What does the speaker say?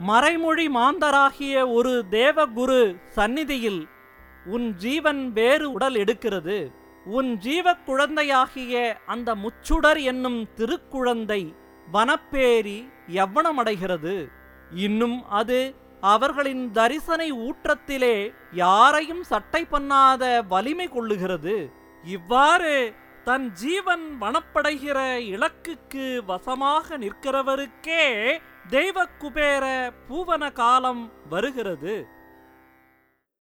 மறைமொழி மாந்தராகிய ஒரு தேவகுரு சந்நிதியில் உன் ஜீவன் வேறு உடல் எடுக்கிறது உன் ஜீவக் குழந்தையாகிய அந்த முச்சுடர் என்னும் திருக்குழந்தை வனப்பேரி யவ்வனமடைகிறது இன்னும் அது அவர்களின் தரிசனை ஊற்றத்திலே யாரையும் சட்டை பண்ணாத வலிமை கொள்ளுகிறது இவ்வாறு தன் ஜீவன் வனப்படைகிற இலக்குக்கு வசமாக நிற்கிறவருக்கே தெய்வ குபேர பூவன காலம் வருகிறது